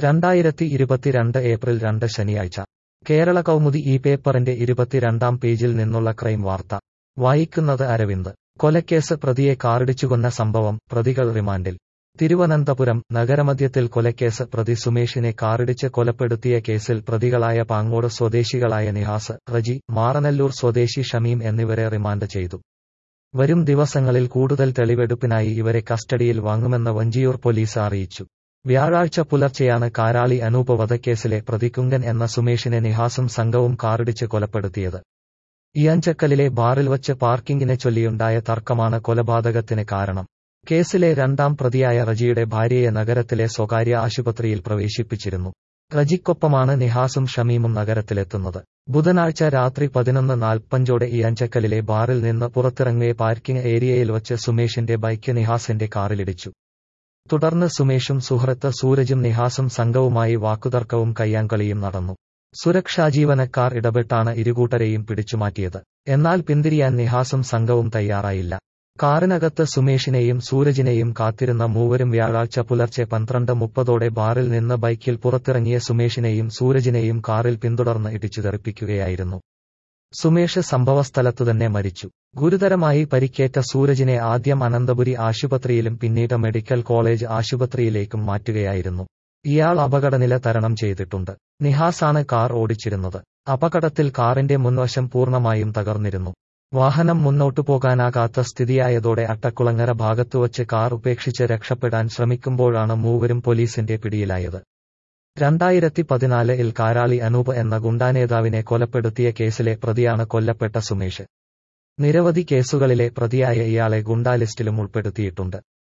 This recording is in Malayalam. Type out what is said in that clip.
രണ്ടായിരത്തി ഇരുപത്തിരണ്ട് ഏപ്രിൽ രണ്ട് ശനിയാഴ്ച കേരള കൗമുദി ഈ പേപ്പറിന്റെ ഇരുപത്തിരണ്ടാം പേജിൽ നിന്നുള്ള ക്രൈം വാർത്ത വായിക്കുന്നത് അരവിന്ദ് കൊലക്കേസ് പ്രതിയെ കാറിടിച്ചുകൊന്ന സംഭവം പ്രതികൾ റിമാൻഡിൽ തിരുവനന്തപുരം നഗരമധ്യത്തിൽ കൊലക്കേസ് പ്രതി സുമേഷിനെ കാറിടിച്ച് കൊലപ്പെടുത്തിയ കേസിൽ പ്രതികളായ പാങ്ങോട് സ്വദേശികളായ നിഹാസ് റജി മാറനല്ലൂർ സ്വദേശി ഷമീം എന്നിവരെ റിമാൻഡ് ചെയ്തു വരും ദിവസങ്ങളിൽ കൂടുതൽ തെളിവെടുപ്പിനായി ഇവരെ കസ്റ്റഡിയിൽ വാങ്ങുമെന്ന് വഞ്ചിയൂർ പോലീസ് അറിയിച്ചു വ്യാഴാഴ്ച പുലർച്ചെയാണ് കാരാളി അനൂപ് വധക്കേസിലെ പ്രതി കുങ്കൻ എന്ന സുമേഷിനെ നിഹാസും സംഘവും കാറിടിച്ച് കൊലപ്പെടുത്തിയത് ഇയാഞ്ചക്കലിലെ ബാറിൽ വച്ച് പാർക്കിങ്ങിനെ ചൊല്ലിയുണ്ടായ തർക്കമാണ് കൊലപാതകത്തിന് കാരണം കേസിലെ രണ്ടാം പ്രതിയായ റജിയുടെ ഭാര്യയെ നഗരത്തിലെ സ്വകാര്യ ആശുപത്രിയിൽ പ്രവേശിപ്പിച്ചിരുന്നു റജിക്കൊപ്പമാണ് നിഹാസും ഷമീമും നഗരത്തിലെത്തുന്നത് ബുധനാഴ്ച രാത്രി പതിനൊന്ന് നാൽപ്പഞ്ചോടെ ഇയാഞ്ചക്കലിലെ ബാറിൽ നിന്ന് പുറത്തിറങ്ങുകെ പാർക്കിംഗ് ഏരിയയിൽ വച്ച് സുമേഷിന്റെ ബൈക്ക് നിഹാസിന്റെ കാറിലിടിച്ചു തുടർന്ന് സുമേഷും സുഹൃത്ത് സൂരജും നിഹാസും സംഘവുമായി വാക്കുതർക്കവും കയ്യാങ്കളിയും നടന്നു സുരക്ഷാ ജീവനക്കാർ ഇടപെട്ടാണ് ഇരുകൂട്ടരെയും പിടിച്ചുമാറ്റിയത് എന്നാൽ പിന്തിരിയാൻ നിഹാസും സംഘവും തയ്യാറായില്ല കാറിനകത്ത് സുമേഷിനെയും സൂരജിനെയും കാത്തിരുന്ന മൂവരും വ്യാഴാഴ്ച പുലർച്ചെ പന്ത്രണ്ട് മുപ്പതോടെ ബാറിൽ നിന്ന് ബൈക്കിൽ പുറത്തിറങ്ങിയ സുമേഷിനെയും സൂരജിനെയും കാറിൽ പിന്തുടർന്ന് ഇടിച്ചു തെറിപ്പിക്കുകയായിരുന്നു സുമേഷ് സംഭവസ്ഥലത്തുതന്നെ മരിച്ചു ഗുരുതരമായി പരിക്കേറ്റ സൂരജിനെ ആദ്യം അനന്തപുരി ആശുപത്രിയിലും പിന്നീട് മെഡിക്കൽ കോളേജ് ആശുപത്രിയിലേക്കും മാറ്റുകയായിരുന്നു ഇയാൾ അപകടനില തരണം ചെയ്തിട്ടുണ്ട് നിഹാസാണ് കാർ ഓടിച്ചിരുന്നത് അപകടത്തിൽ കാറിന്റെ മുൻവശം പൂർണ്ണമായും തകർന്നിരുന്നു വാഹനം മുന്നോട്ടു പോകാനാകാത്ത സ്ഥിതിയായതോടെ അട്ടക്കുളങ്ങര ഭാഗത്തുവച്ച് കാർ ഉപേക്ഷിച്ച് രക്ഷപ്പെടാൻ ശ്രമിക്കുമ്പോഴാണ് മൂവരും പോലീസിന്റെ പിടിയിലായത് രണ്ടായിരത്തി പതിനാലിൽ കാരാളി അനൂപ് എന്ന ഗുണ്ടാനേതാവിനെ കൊലപ്പെടുത്തിയ കേസിലെ പ്രതിയാണ് കൊല്ലപ്പെട്ട സുമേഷ് നിരവധി കേസുകളിലെ പ്രതിയായ ഇയാളെ ഗുണ്ടാ ലിസ്റ്റിലും ഉൾപ്പെടുത്തിയിട്ടുണ്ട്